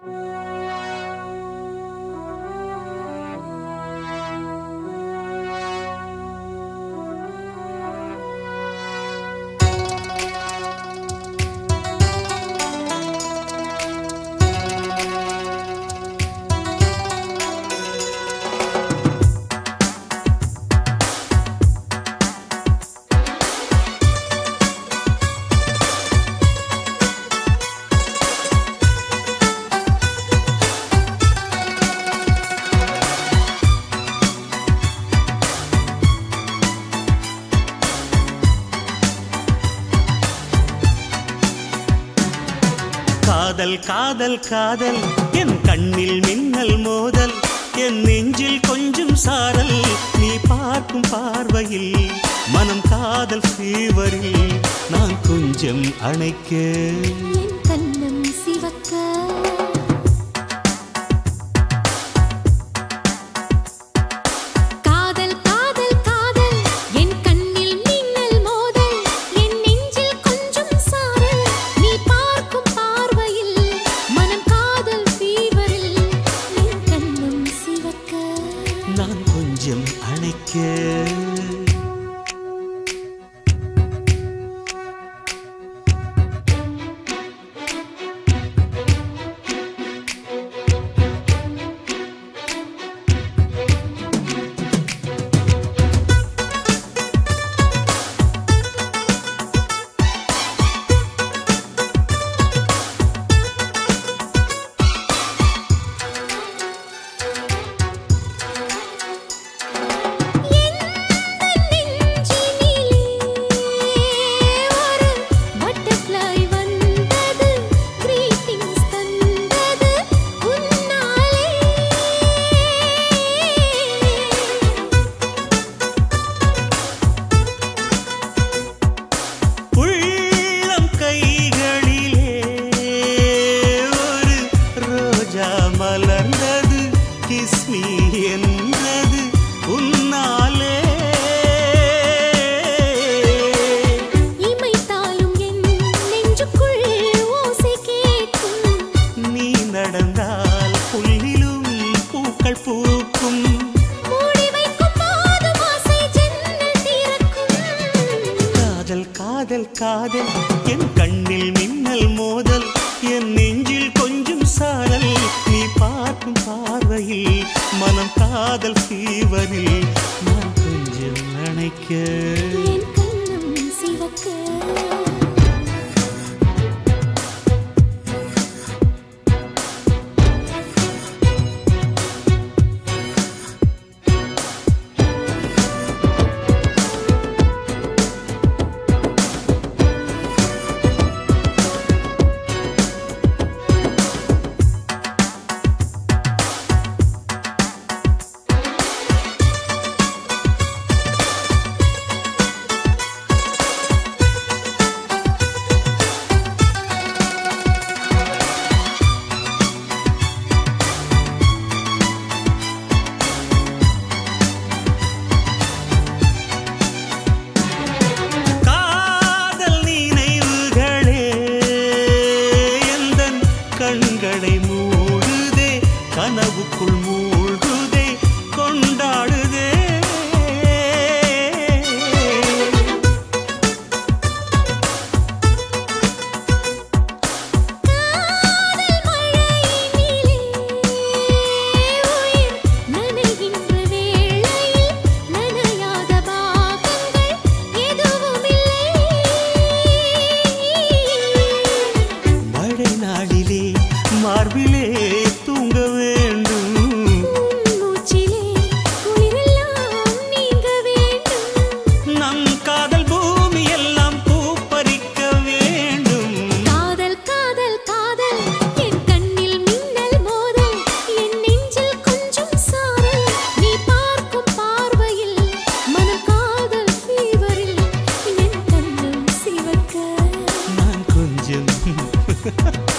காதல் காதல் காதல் என் கண்ணில் மின்னல் மோதல் என் நெஞ்சில் கொஞ்சம் சாரல் நீ பார்க்கும் பார்வையில் மனம் காதல் ஃபீவரில் நான் கொஞ்சம் அணைக்க என் கண்ணம் சிவக்க காதல் காதல் காதல் என் கண்ணில் மின்னல் மோதல் என் நெஞ்சில் கொஞ்சம் சாரல் நீ பார்க்கும் பார்வையில் மனம் காதல் ஃபீவரில் என் கண்ணம் சிவக்க நான் கொஞ்சம் அணைக்க ஒரு பட்டர்ஃப்ளை வந்தது கிரீட்டிங்ஸ் தந்தது உன்னாலே உள்ளம் கைகளிலே ஒரு ரோஜா மலர்ந்தது கிஸ்மி என்றது உன்னாலே இமைத்தாலும் என் நெஞ்சுக்குள் ஓசை கேட்கும் நீ நடந்தால் புல்லிலும் பூக்கள் பூக்கும் மூடி வைக்கும் போதும் ஆசை ஜன்னல் திறக்கும் காதல் காதல் காதல் என் கண்ணில் மின்னல் மோதல் என் நெஞ்சில் கொஞ்சம் சாரல் நீ பார்க்கும் பார்வையில் மனம் காதல் ஃபீவரில் நான் கொஞ்சம் நினைக்க என் கண்ணம் சிவக்க காதல் நினைவுகளே எந்தன் கண்களை மூடுதே கனவுக்குள் மூழ்குதே கொண்டாடுதே காதல் மழையினிலே உயிர் நனைகின்ற வேளையில் நனையாத பாகங்கள் எதுவுமில்லை மழை நாளிலே மார்பிலே தூங்க வேண்டும் மூச்சிலே குளிரெல்லாம் நீங்க வேண்டும் நம் காதல் பூமி எல்லாம் பூப்பறிக்க வேண்டும் காதல் காதல் காதல் என் கண்ணில் மின்னல் மோதல் என் நெஞ்சில் கொஞ்சம் சாரல் நீ பார்க்கும் பார்வையில் மனம் காதல் ஃபீவரில் என் கண்ணம் சிவக்க நான் கொஞ்சம்